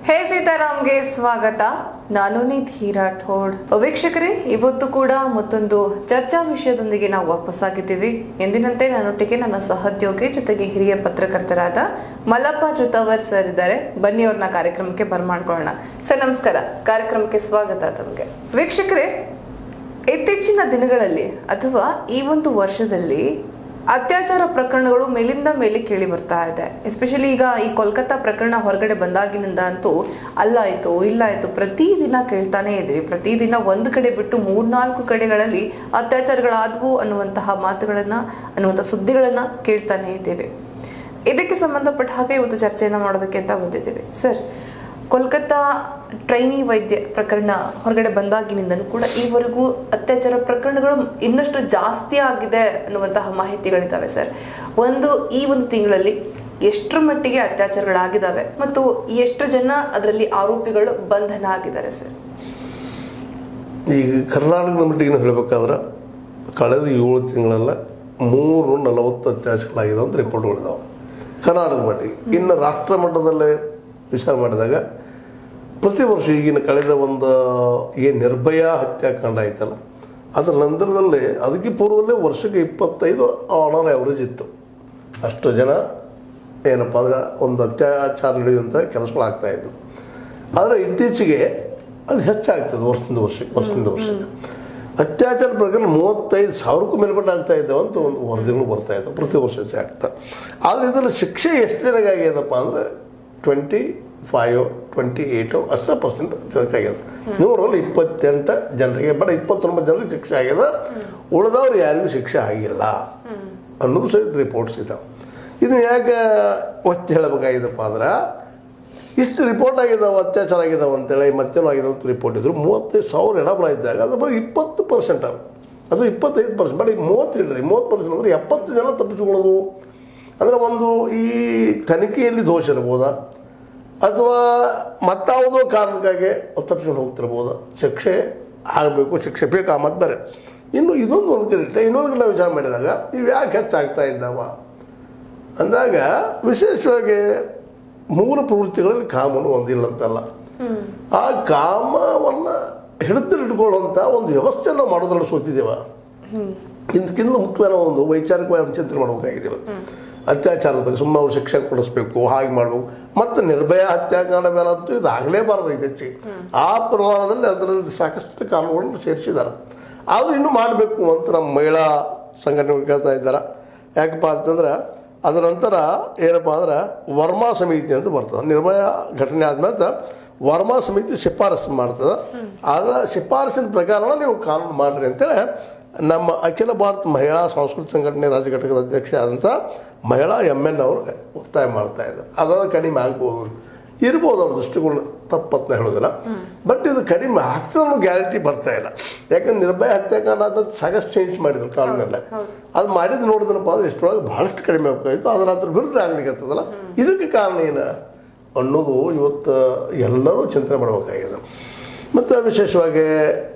ಹೇ ಸೀತಾರಾಮ್ಗೆ ಸ್ವಾಗತ ನಾನು ನಿಧಿ ರಾಠೋಡ್ ವೀಕ್ಷಕರೇ ಇವತ್ತು ಕೂಡ ಮತ್ತೊಂದು ಚರ್ಚಾ ವಿಷಯದೊಂದಿಗೆ ನಾವು ವಾಪಸ್ಸಾಗಿದ್ದೀವಿ ಎಂದಿನಂತೆ ನನ್ನೊಟ್ಟಿಗೆ ನನ್ನ ಸಹೋದ್ಯೋಗಿ ಜೊತೆಗೆ ಹಿರಿಯ ಪತ್ರಕರ್ತರಾದ ಮಲ್ಲಪ್ಪ ಜುತಾವರ್ ಸರ್ ಇದ್ದಾರೆ ಬನ್ನಿ ಅವ್ರನ್ನ ಕಾರ್ಯಕ್ರಮಕ್ಕೆ ಬರ್ಮಾಡ್ಕೊಳ್ಳೋಣ ಸರ್ ನಮಸ್ಕಾರ ಕಾರ್ಯಕ್ರಮಕ್ಕೆ ಸ್ವಾಗತ ತಮಗೆ ವೀಕ್ಷಕರೇ ಇತ್ತೀಚಿನ ದಿನಗಳಲ್ಲಿ ಅಥವಾ ಈ ಒಂದು ವರ್ಷದಲ್ಲಿ ಅತ್ಯಾಚಾರ ಪ್ರಕರಣಗಳು ಮೇಲಿಂದ ಮೇಲೆ ಕೇಳಿ ಬರ್ತಾ ಇದೆ ಎಸ್ಪೆಷಲಿ ಈಗ ಈ ಕೋಲ್ಕತ್ತಾ ಪ್ರಕರಣ ಹೊರಗಡೆ ಬಂದಾಗಿನಿಂದ ಅಂತೂ ಅಲ್ಲಾಯ್ತು ಇಲ್ಲಾಯ್ತು ಪ್ರತಿದಿನ ಕೇಳ್ತಾನೆ ಇದ್ವಿ ಪ್ರತಿದಿನ ಒಂದು ಕಡೆ ಬಿಟ್ಟು ಮೂರ್ನಾಲ್ಕು ಕಡೆಗಳಲ್ಲಿ ಅತ್ಯಾಚಾರಗಳಾದವು ಅನ್ನುವಂತಹ ಮಾತುಗಳನ್ನ ಅನ್ನುವಂಥ ಸುದ್ದಿಗಳನ್ನ ಕೇಳ್ತಾನೆ ಇದ್ದೇವೆ ಇದಕ್ಕೆ ಸಂಬಂಧಪಟ್ಟ ಹಾಗೆ ಇವತ್ತು ಚರ್ಚೆಯನ್ನ ಮಾಡೋದಕ್ಕೆ ಅಂತ ಬಂದಿದ್ದೇವೆ ಸರ್ ಕೋಲ್ಕತ್ತಾ ಟ್ರೈನಿ ವೈದ್ಯ ಪ್ರಕರಣ ಹೊರಗಡೆ ಬಂದಾಗಿನಿಂದನೂ ಕೂಡ ಈವರೆಗೂ ಅತ್ಯಾಚಾರ ಪ್ರಕರಣಗಳು ಇನ್ನಷ್ಟು ಜಾಸ್ತಿ ಆಗಿದೆ ಅನ್ನುವಂತಹ ಮಾಹಿತಿಗಳಿದ್ದಾವೆ ಸರ್ ಒಂದು ಈ ಒಂದು ತಿಂಗಳಲ್ಲಿ ಎಷ್ಟರ ಮಟ್ಟಿಗೆ ಅತ್ಯಾಚಾರಗಳಾಗಿದ್ದಾವೆ ಮತ್ತು ಎಷ್ಟು ಜನ ಅದರಲ್ಲಿ ಆರೋಪಿಗಳು ಬಂಧನ ಆಗಿದ್ದಾರೆ ಸರ್ ಈಗ ಕರ್ನಾಟಕದ ಮಟ್ಟಿಗೆ ಹೇಳಬೇಕಾದ್ರೆ ಕಳೆದ ಏಳು ತಿಂಗಳಲ್ಲ ಮೂರು ನಲವತ್ತು ಅತ್ಯಾಚಾರಗಳಾಗಿದೆ ಅಂತ ರಿಪೋರ್ಟ್ಗಳಿದಾವೆ ಕರ್ನಾಟಕದ ಮಟ್ಟಿಗೆ ಇನ್ನು ರಾಷ್ಟ್ರ ಮಟ್ಟದಲ್ಲೇ ವಿಚಾರ ಮಾಡಿದಾಗ ಪ್ರತಿ ವರ್ಷ ಈಗಿನ ಕಳೆದ ಒಂದು ಏನು ನಿರ್ಭಯ ಹತ್ಯಾಕಾಂಡ ಆಯ್ತಲ್ಲ ಅದರ ನಂತರದಲ್ಲೇ ಅದಕ್ಕೆ ಪೂರ್ವದಲ್ಲೇ ವರ್ಷಕ್ಕೆ ಇಪ್ಪತ್ತೈದು ಆನರ್ ಆ್ಯಾವ್ರೇಜ್ ಇತ್ತು ಅಷ್ಟು ಜನ ಏನಪ್ಪ ಅಂದ್ರೆ ಒಂದು ಅತ್ಯಾಚಾರ ನಡೆಯುವಂಥ ಕೆಲಸಗಳಾಗ್ತಾ ಇದ್ವು ಆದರೆ ಇತ್ತೀಚೆಗೆ ಅದು ಹೆಚ್ಚಾಗ್ತದೆ ವರ್ಷದಿಂದ ವರ್ಷಕ್ಕೆ ವರ್ಷದಿಂದ ವರ್ಷಕ್ಕೆ ಅತ್ಯಾಚಾರ ಪ್ರಕರಣ ಮೂವತ್ತೈದು ಸಾವಿರಕ್ಕೂ ಮೇಲ್ಪಟ್ಟು ಆಗ್ತಾ ಇದ್ದಾವೆ ಅಂತ ಒಂದು ವರದಿಗಳು ಬರ್ತಾ ಇದ್ದಾವೆ ಪ್ರತಿ ವರ್ಷ ಹೆಚ್ಚಾಗ್ತಾ ಆದರೆ ಇದರಲ್ಲಿ ಶಿಕ್ಷೆ ಎಷ್ಟು ಜನಕ್ಕಾಗ್ಯದಪ್ಪ ಅಂದರೆ ಟ್ವೆಂಟಿ ಫೈವ್ ಟ್ವೆಂಟಿ ಏಯ್ಟು ಅಷ್ಟೇ ಪರ್ಸೆಂಟ್ ಜನಕ್ಕಾಗ್ಯದ ನೂರಲ್ಲಿ ಇಪ್ಪತ್ತೆಂಟು ಜನರಿಗೆ ಬಡ ಇಪ್ಪತ್ತೊಂಬತ್ತು ಜನರಿಗೆ ಶಿಕ್ಷೆ ಆಗ್ಯದ ಉಳಿದವ್ರು ಯಾರಿಗೂ ಶಿಕ್ಷೆ ಆಗಿಲ್ಲ ಅನ್ನೋದು ಸಹಿತ ರಿಪೋರ್ಟ್ಸ್ ಇದ್ದಾವೆ ಇದನ್ನ ಯಾಕೆ ಒತ್ತಿ ಹೇಳಬೇಕಾಗಿದಪ್ಪ ಅಂದ್ರೆ ಇಷ್ಟು ರಿಪೋರ್ಟ್ ಆಗಿದಾವೆ ಅತ್ಯಾಚಾರ ಆಗಿದಾವೆ ಅಂತೇಳಿ ಮತ್ತೇನೋ ಆಗಿದೆ ಅಂತ ರಿಪೋರ್ಟ್ ಇದ್ರು ಮೂವತ್ತೈದು ಸಾವಿರ ಎಡಬಲ ಇದ್ದಾಗ ಅದು ಬರೀ ಇಪ್ಪತ್ತು ಪರ್ಸೆಂಟ್ ಅದು ಇಪ್ಪತ್ತೈದು ಪರ್ಸೆಂಟ್ ಬರೀ ಮೂವತ್ತು ಇಡ್ರಿ ಮೂವತ್ತು ಪರ್ಸೆಂಟ್ ಅಂದರೆ ಎಪ್ಪತ್ತು ಜನ ತಪ್ಪಿಸ್ಕೊಳ್ಳೋದು ಅಂದರೆ ಒಂದು ಈ ತನಿಖೆಯಲ್ಲಿ ದೋಷ ಇರ್ಬೋದಾ ಅಥವಾ ಮತ್ತಾವುದೋ ಕಾರಣಕ್ಕಾಗಿ ತಪ್ಪಿಸ್ಕೊಂಡು ಹೋಗ್ತಿರ್ಬೋದು ಶಿಕ್ಷೆ ಆಗಬೇಕು ಶಿಕ್ಷೆ ಬೇಕು ಆ ಮತ್ತೆ ಬೇರೆ ಇನ್ನು ಇದೊಂದು ಒಂದು ಕಡೆ ಇಟ್ಟೆ ಇನ್ನೊಂದು ಕಡೆ ನಾವು ವಿಚಾರ ಮಾಡಿದಾಗ ಇವು ಯಾಕೆ ಹೆಚ್ಚಾಗ್ತಾ ಇದ್ದಾವ ಅಂದಾಗ ವಿಶೇಷವಾಗಿ ಮೂಲ ಪ್ರವೃತ್ತಿಗಳಲ್ಲಿ ಕಾಮನು ಒಂದಿಲ್ಲ ಅಂತಲ್ಲ ಆ ಕಾಮವನ್ನು ಹಿಡಿದಿಟ್ಕೊಳ್ಳುವಂಥ ಒಂದು ವ್ಯವಸ್ಥೆಯನ್ನು ಮಾಡೋದ್ರಲ್ಲಿ ಸೋತಿದ್ದೇವ ಇದಕ್ಕಿಂತ ಮುಖ್ಯವಾದ ಒಂದು ವೈಚಾರಿಕವಾದ ಚಿಂತನೆ ಮಾಡಬೇಕಾಗಿದೆ ಅತ್ಯಾಚಾರದ ಬಗ್ಗೆ ಸುಮ್ಮನೆ ಅವ್ರು ಶಿಕ್ಷೆ ಕೊಡಿಸ್ಬೇಕು ಹಾಗೆ ಮಾಡಬೇಕು ಮತ್ತು ನಿರ್ಭಯ ಹತ್ಯಾಕಾಂಡ ಮೇಲೆ ಅಂತೂ ಇದು ಆಗಲೇಬಾರದು ಇದು ಹೆಚ್ಚಿಗೆ ಆ ಪ್ರಮಾಣದಲ್ಲಿ ಅದರಲ್ಲಿ ಸಾಕಷ್ಟು ಕಾನೂನುಗಳನ್ನು ಸೇರಿಸಿದ್ದಾರೆ ಆದರೂ ಇನ್ನೂ ಮಾಡಬೇಕು ಅಂತ ನಮ್ಮ ಮಹಿಳಾ ಸಂಘಟನೆಗಳು ಕೇಳ್ತಾ ಇದ್ದಾರೆ ಯಾಕಪ್ಪ ಅಂತಂದ್ರೆ ಅದರ ನಂತರ ಏನಪ್ಪ ಅಂದ್ರೆ ವರ್ಮಾ ಸಮಿತಿ ಅಂತ ಬರ್ತದೆ ನಿರ್ಭಯ ಘಟನೆ ಆದ್ಮೇಲೆ ವರ್ಮಾ ಸಮಿತಿ ಶಿಫಾರಸು ಮಾಡ್ತದೆ ಅದರ ಶಿಫಾರಸಿನ ಪ್ರಕಾರ ನೀವು ಕಾನೂನು ಮಾಡಿರಿ ಅಂತೇಳಿ ನಮ್ಮ ಅಖಿಲ ಭಾರತ ಮಹಿಳಾ ಸಾಂಸ್ಕೃತಿಕ ಸಂಘಟನೆ ರಾಜ್ಯ ಘಟಕದ ಅಧ್ಯಕ್ಷ ಆದಂಥ ಮಹಿಳಾ ಎಮ್ ಎನ್ ಅವರು ಒತ್ತಾಯ ಮಾಡ್ತಾ ಇದ್ದಾರೆ ಅದಾದ ಕಡಿಮೆ ಆಗ್ಬೋದು ಇರ್ಬೋದು ಅವ್ರ ದೃಷ್ಟಿಕೋನ ತಪ್ಪತ್ನ ಹೇಳೋದಿಲ್ಲ ಬಟ್ ಇದು ಕಡಿಮೆ ಆಗ್ತದೆ ಅನ್ನೋ ಗ್ಯಾರಂಟಿ ಬರ್ತಾ ಇಲ್ಲ ಯಾಕಂದ್ರೆ ನಿರ್ಭಯ ಹತ್ಯಾಕಾಂಡ ಆದ ಸಾಕಷ್ಟು ಚೇಂಜ್ ಮಾಡಿದ್ರು ಕಾನೂನೆಲ್ಲ ಅದು ಮಾಡಿದ್ದು ನೋಡಿದ್ರಪ್ಪ ಅಂದ್ರೆ ಇಷ್ಟೊಳಗೆ ಭಾಳಷ್ಟು ಕಡಿಮೆ ಆಗ್ತಾಯಿತ್ತು ಅದರ ಅದ್ರ ವಿರುದ್ಧ ಆಗ್ಲಿಕ್ಕೆ ಇದಕ್ಕೆ ಕಾರಣ ಏನು ಅನ್ನೋದು ಇವತ್ತು ಎಲ್ಲರೂ ಚಿಂತನೆ ಮಾಡಬೇಕಾಗಿದೆ ಮತ್ತು ವಿಶೇಷವಾಗಿ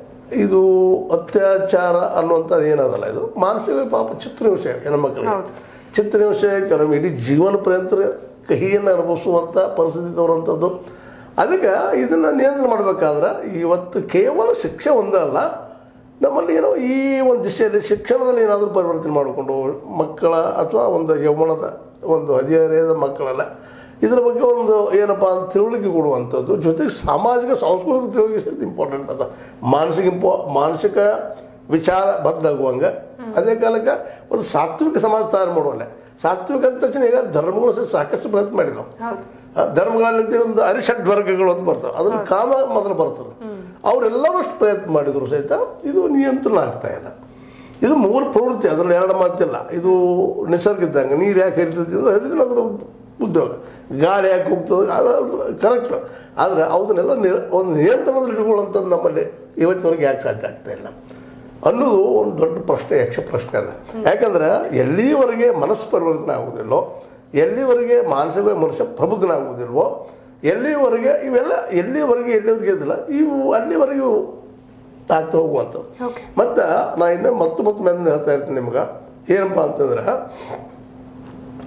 ಇದು ಅತ್ಯಾಚಾರ ಅನ್ನುವಂಥದ್ದು ಏನದಲ್ಲ ಇದು ಮಾನಸಿಕ ಪಾಪ ಚಿತ್ರ ವಿಷಯ ಹೆಣ್ಮಕ್ಳಿಗೆ ಚಿತ್ರ ವಿಷಯ ಕೆಲವೊಮ್ಮೆ ಇಡೀ ಜೀವನ ಪರ್ಯಂತ ಕಹಿಯನ್ನು ಅನುಭವಿಸುವಂಥ ಪರಿಸ್ಥಿತಿ ತೋರುವಂಥದ್ದು ಅದಕ್ಕೆ ಇದನ್ನು ನಿಯಂತ್ರಣ ಮಾಡಬೇಕಾದ್ರೆ ಇವತ್ತು ಕೇವಲ ಶಿಕ್ಷೆ ಒಂದೇ ಅಲ್ಲ ನಮ್ಮಲ್ಲಿ ಏನೋ ಈ ಒಂದು ದಿಶೆಯಲ್ಲಿ ಶಿಕ್ಷಣದಲ್ಲಿ ಏನಾದರೂ ಪರಿವರ್ತನೆ ಮಾಡಿಕೊಂಡು ಮಕ್ಕಳ ಅಥವಾ ಒಂದು ಯೌವನದ ಒಂದು ಹದಿಹರೆಯದ ಮಕ್ಕಳೆಲ್ಲ ಇದರ ಬಗ್ಗೆ ಒಂದು ಏನಪ್ಪ ಅಂತ ತಿಳುವಳಿಕೆ ಕೊಡುವಂಥದ್ದು ಜೊತೆಗೆ ಸಾಮಾಜಿಕ ಸಾಂಸ್ಕೃತಿಕ ತಿಳುವಳಿಕೆ ಸಹಿತ ಇಂಪಾರ್ಟೆಂಟ್ ಅದ ಮಾನಸಿಕ ಇಂಪೋ ಮಾನಸಿಕ ವಿಚಾರ ಬದಲಾಗುವಂಗೆ ಅದೇ ಕಾಲಕ್ಕೆ ಒಂದು ಸಾತ್ವಿಕ ಸಮಾಜ ತಯಾರು ಮಾಡುವಲ್ಲ ಸಾತ್ವಿಕ ಅಂದ ತಕ್ಷಣ ಈಗ ಧರ್ಮಗಳು ಸಹ ಸಾಕಷ್ಟು ಪ್ರಯತ್ನ ಮಾಡಿದಾವೆ ಹೌದು ಆ ಧರ್ಮಗಳಲ್ಲಿ ಒಂದು ಅರಿಷಡ್ ವರ್ಗಗಳು ಅಂತ ಬರ್ತವೆ ಅದನ್ನು ಕಾಮ ಮೊದಲು ಬರ್ತದೆ ಅವರೆಲ್ಲರೂ ಅಷ್ಟು ಪ್ರಯತ್ನ ಮಾಡಿದ್ರು ಸಹಿತ ಇದು ನಿಯಂತ್ರಣ ಆಗ್ತಾ ಇಲ್ಲ ಇದು ಮೂಲ ಪ್ರವೃತ್ತಿ ಅದರಲ್ಲಿ ಎರಡು ಮಾತಿಲ್ಲ ಇದು ನಿಸರ್ಗ ಇದ್ದಂಗೆ ನೀರು ಯಾಕೆ ಹರಿತೈತಿ ಅಂದ್ರೆ ಹರಿದ್ರೆ ಅದರ ಉದ್ಯೋಗ ಗಾಳಿ ಯಾಕೆ ಹೋಗ್ತದೆ ಅದು ಕರೆಕ್ಟ್ ಆದರೆ ಅವನ್ನೆಲ್ಲ ನಿರ್ ಒಂದು ನಿಯಂತ್ರಣದಲ್ಲಿ ಇಟ್ಕೊಳ್ಳುವಂಥದ್ದು ನಮ್ಮಲ್ಲಿ ಇವತ್ತಿನವರೆಗೆ ಯಾಕೆ ಸಾಧ್ಯ ಆಗ್ತಾ ಇಲ್ಲ ಅನ್ನೋದು ಒಂದು ದೊಡ್ಡ ಪ್ರಶ್ನೆ ಯಕ್ಷ ಪ್ರಶ್ನೆ ಅದ ಯಾಕಂದ್ರೆ ಎಲ್ಲಿವರೆಗೆ ಮನಸ್ಸು ಪರಿವರ್ತನೆ ಆಗುವುದಿಲ್ಲೋ ಎಲ್ಲಿವರೆಗೆ ಮಾನಸಿಕ ಮನುಷ್ಯ ಪ್ರಬುದ್ಧನಾಗುವುದಿಲ್ವೋ ಎಲ್ಲಿವರೆಗೆ ಇವೆಲ್ಲ ಎಲ್ಲಿವರೆಗೆ ಎಲ್ಲಿವರೆಗೆ ಇದಿಲ್ಲ ಇವು ಅಲ್ಲಿವರೆಗೂ ಆಗ್ತಾ ಹೋಗುವಂಥದ್ದು ಓಕೆ ಮತ್ತು ನಾ ಇನ್ನೂ ಮತ್ತು ಮತ್ತು ಮೇಲೆ ಹೇಳ್ತಾ ಇರ್ತೀನಿ ನಿಮ್ಗೆ ಏನಪ್ಪ ಅಂತಂದ್ರೆ